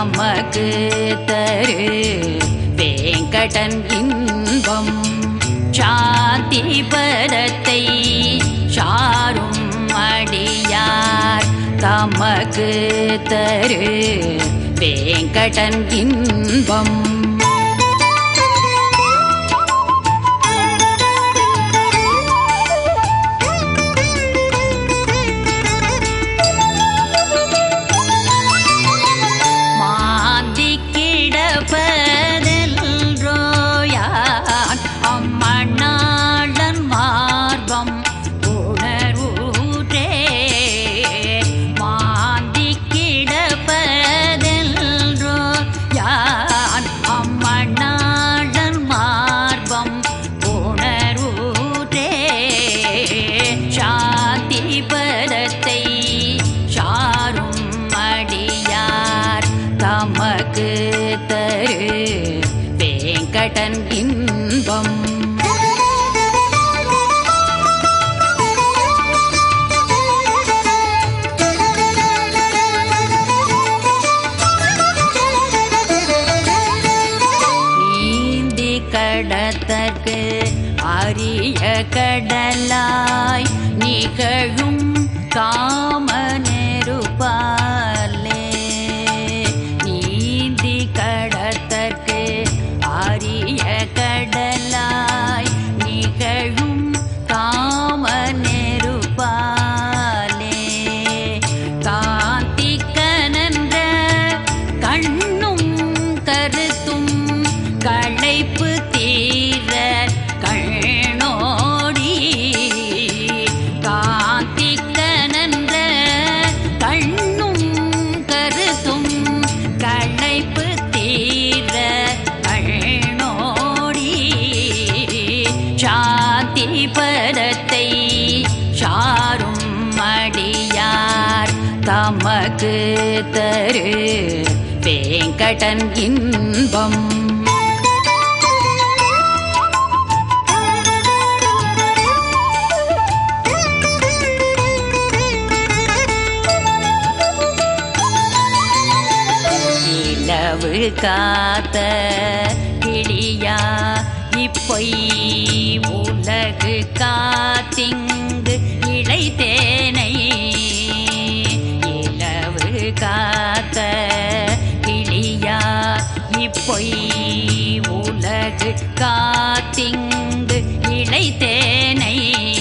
தமக்கு தரு வேங்கடன் இன்பம் சாந்தி பரத்தை சாரும் அடியார் தமக்கு தரு வேங்கடன் இன்பம் மாந்தி கிடப்பதெல்ரோயான் அம்மண்ணாளன் மார்பம் உணர்வூற்றே மாந்தி கிடப்பதெல்ரோயான் அம்மண்ணாளன் மார்பம் உணர்வூற்றே சாந்தி பரத்தை சாரும் அடியார் தமக்கு தரு வேங்கடன் இன்பம் நீந்தி கடத்தற்கு அரிய கடலாய் நிகழும் காம நெருப்பாலே நீந்தி கடத்தற்கு அரிய கடலாய் நிகழும் காம நெருப்பாலே காந்தி கனன்ற கண்ணும் கருத்தும் களைப்பு தீர கண்ணோடி காந்தி கனன்ற கண்ணும் கருத்தும் களைப்பு தீர கண்ணோடி சாந்தி பரத்தை சாரும் அடியார் தமக்கு தரு வேங்கடன் இன்பம் இலவு காத்த கிளியா இப்பொய் உலகு காத்திங்கு இழைத்தேனை இலவு காத்த கிளியா இப்பொய் உலகு காத்திங்கு இழைத்தேனை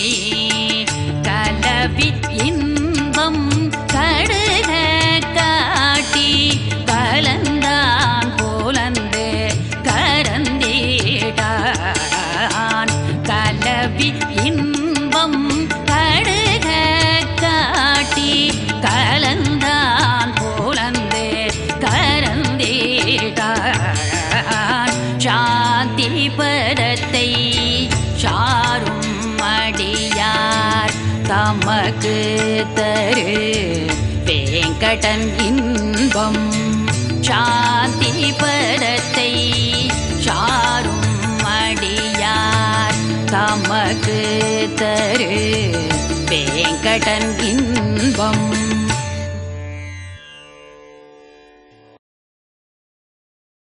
கலவி இன்பம் கடுக காட்டி கலந்தான் போலந்து கரந்தீடான் கலவி இன்பம் கடுக காட்டி கலந்தான் போலந்து கரந்தீடான் சாந்தி பரத்தை சாரும் அடியார் தமக்கு தரு வேங்கடன் இன்பம் சாந்தி பரத்தை சாரும் அடியார் தமக்கு தரு வேங்கடன் இன்பம்